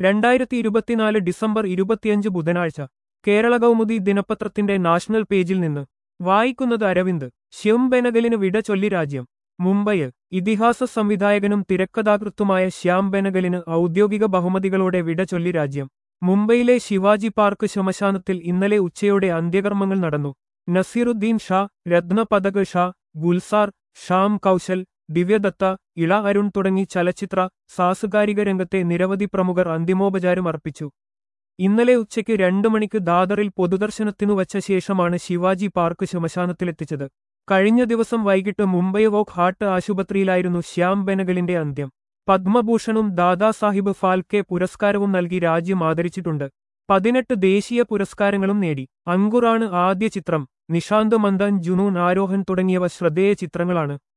രണ്ടായിരത്തി ഇരുപത്തിനാല് ഡിസംബർ ഇരുപത്തിയഞ്ച് ബുധനാഴ്ച കേരള കൗമുദി ദിനപത്രത്തിന്റെ നാഷണൽ പേജിൽ നിന്ന് വായിക്കുന്നത് അരവിന്ദ് ശ്യം ബെനഗലിന് വിട ചൊല്ലി രാജ്യം മുംബൈ ഇതിഹാസ സംവിധായകനും തിരക്കഥാകൃത്തുമായ ശ്യാം ബെനഗലിന് ഔദ്യോഗിക ബഹുമതികളോടെ വിട ചൊല്ലി രാജ്യം മുംബൈയിലെ ശിവാജി പാർക്ക് ശ്മശാനത്തിൽ ഇന്നലെ ഉച്ചയോടെ അന്ത്യകർമ്മങ്ങൾ നടന്നു നസീറുദ്ദീൻ ഷാ രത്ന പതക് ഷാ ഗുൽസാർ ഷാം കൗശൽ ദിവ്യദത്ത ഇള അരുൺ തുടങ്ങി ചലച്ചിത്ര സാംസ്കാരിക രംഗത്തെ നിരവധി പ്രമുഖർ അന്തിമോപചാരം അർപ്പിച്ചു ഇന്നലെ ഉച്ചയ്ക്ക് രണ്ടു മണിക്ക് ദാദറിൽ പൊതുദർശനത്തിനു വച്ച ശേഷമാണ് ശിവാജി പാർക്ക് ശ്മശാനത്തിലെത്തിച്ചത് കഴിഞ്ഞ ദിവസം വൈകിട്ട് മുംബൈ വോക്ക് ഹാർട്ട് ആശുപത്രിയിലായിരുന്നു ശ്യാം ബെനഗലിന്റെ അന്ത്യം പത്മഭൂഷണും ദാദാസാഹിബ് ഫാൽക്കെ പുരസ്കാരവും നൽകി രാജ്യം ആദരിച്ചിട്ടുണ്ട് പതിനെട്ട് ദേശീയ പുരസ്കാരങ്ങളും നേടി അങ്കുറാണ് ആദ്യ ചിത്രം നിഷാന്ത് മന്ദൻ ജുനൂൻ ആരോഹൻ തുടങ്ങിയവ ശ്രദ്ധേയ ചിത്രങ്ങളാണ്